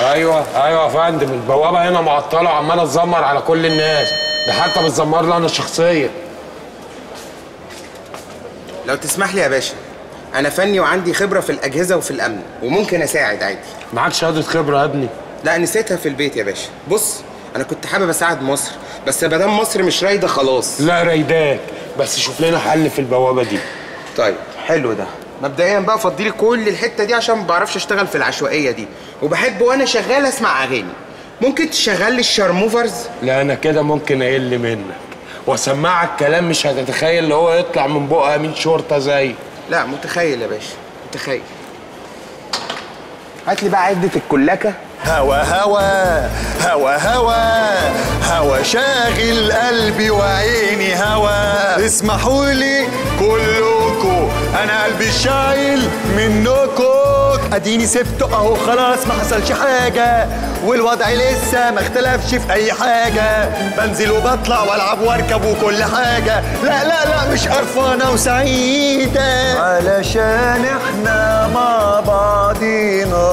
ايوه ايوه يا فندم البوابه هنا معطله وعماله تزمر على كل الناس ده حتى بتزمر لي انا شخصيا لو تسمح لي يا باشا انا فني وعندي خبره في الاجهزه وفي الامن وممكن اساعد عادي معاك شهاده خبره يا ابني لا نسيتها في البيت يا باشا بص انا كنت حابب اساعد مصر بس ما دام مصر مش رايده خلاص لا رايداك بس شوف لنا حل في البوابه دي طيب حلو ده مبدئيا بقى فضيلي كل الحته دي عشان ما بعرفش اشتغل في العشوائيه دي وبحب وانا شغال اسمع اغاني ممكن تشغل لي الشارموفرز لا انا كده ممكن اقل منك واسمعك كلام مش هتتخيل اللي هو يطلع من بقى امين شرطه زي لا متخيل يا باشا متخيل هات لي بقى عده الكلاكه هوا هوا هوا هوا هوا شاغل قلبي وعيني هوا اسمحوا لي كلكم انا قلبي شايل منكم اديني سبته اهو خلاص ما حصلش حاجه والوضع لسه ما اختلفش في اي حاجه بنزل وبطلع والعب واركب وكل حاجه لا لا لا مش قرفانه وسعيده علشان احنا مع بعضينا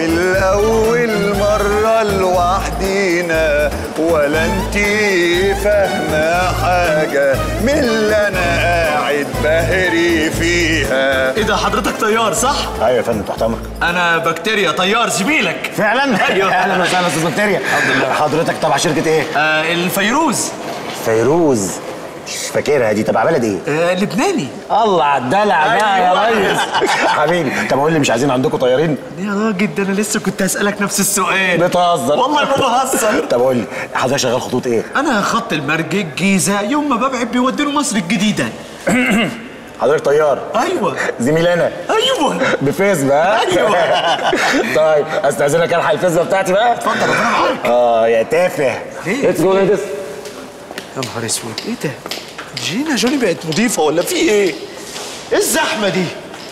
والاول مره لوحدينا ولا انتي فاهمه حاجه من اللي انا قاعد بهري فيها ايه ده حضرتك طيار صح؟ ايوه يا فندم تحت امرك انا بكتيريا طيار زميلك فعلا أيوة. اهلا وسهلا استاذ بكتيريا حضرتك تبع شركه ايه آه الفيروز فيروز مش فاكرها دي تبع بلد ايه آه لبناني الله على الدلع بقى يا ريس حبيبي طب قول لي مش عايزين عندكم طيارين يا راجل ده انا لسه كنت هسألك نفس السؤال بتهزر والله ما بهزر طب قول لي حضرتك شغال خطوط ايه انا خط المرج الجيزه يوم ما ببعد بيوديني مصر الجديده حضرتك طيار ايوه زميلنا ايوه بفيس بقى أيوة. طيب استاذنك الحق الفيزا بتاعتي بقى اتفضل ربنا معاك اه يا تافه ليه؟ اتس جو ليديز يا نهار اسود ايه ده؟ جينا جوني بقت مضيفه ولا في ايه؟ ايه الزحمه دي؟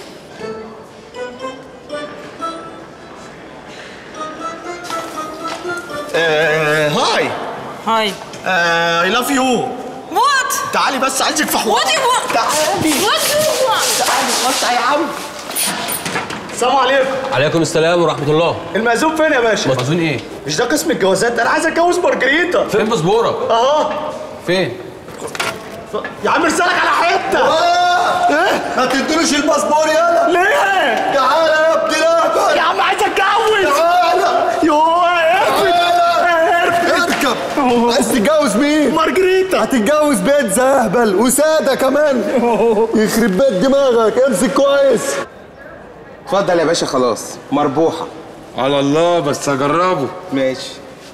آه هاي هاي اي لاف يو وات تعالي بس عايزك في حوار What do you want? تعالي وات يو وات تعالي خش يا عم السلام عليكم عليكم السلام ورحمة الله المأذون فين يا باشا؟ مأذون ايه؟ مش ده قسم الجوازات انا عايز اتجوز مارجريتا فين باسبورك؟ اهو فين؟ يا عم ارسلك على حته ايه؟ ما تدلوش الباسبور يلا ليه؟ تعالى يا ابني لا يا عم عايز اتجوز تعالى يوه اقفل اركب عايز تتجوز مين؟ مارجريتا هتتجوز بيتزا اهبل وساده كمان يخرب بيت دماغك امسك كويس اتفضل يا باشا خلاص مربوحه على الله بس اجربه ماشي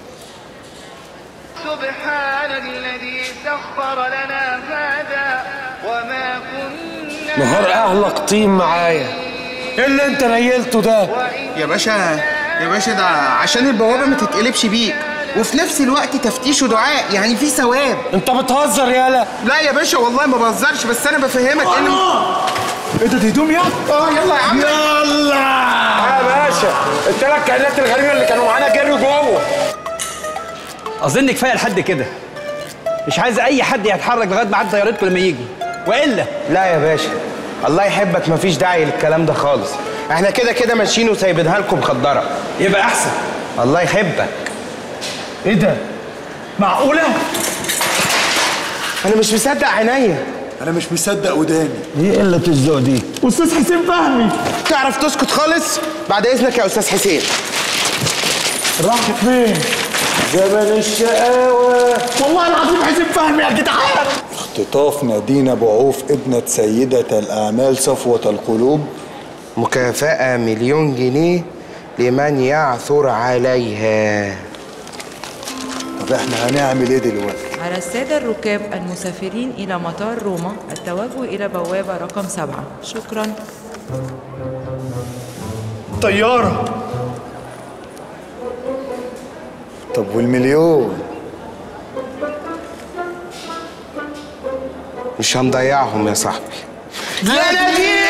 سبحان الذي سخر لنا هذا وما كنا نهار اهلك طين معايا ايه اللي انت نيلته ده يا باشا يا باشا ده عشان البوابه ما تتقلبش بيك وفي نفس الوقت تفتيش ودعاء يعني في ثواب انت بتهزر يالا لا يا باشا والله ما بهزرش بس انا بفهمك ان ايه ده دي هدوم يا اه يلا يا عم يلا يا باشا التلات كائنات الغريبه اللي كانوا معانا جروا جوه اظن كفايه لحد كده مش عايز اي حد يتحرك لغايه ميعاد طيارتكم لما يجي والا لا يا باشا الله يحبك مفيش داعي للكلام ده خالص احنا كده كده ماشيين وسايبينها لكم مخدره يبقى احسن الله يحبك ايه ده؟ معقوله؟ انا مش مصدق عينيا انا مش مصدق وداني ايه قله الذوق دي استاذ حسين فهمي تعرف تسكت خالص بعد اذنك يا استاذ حسين راح فين؟ جبل الشقاوه والله العظيم حسين فهمي يا جدعان اختطاف نادين ابو عوف ابنة سيدة الأعمال صفوة القلوب مكافأة مليون جنيه لمن يعثر عليها طب احنا هنعمل ايه دلوقتي؟ على السادة الركاب المسافرين إلى مطار روما التوجه إلى بوابة رقم سبعة شكرا طياره طب والمليون؟ مش هنضيعهم يا صاحبي يا نادين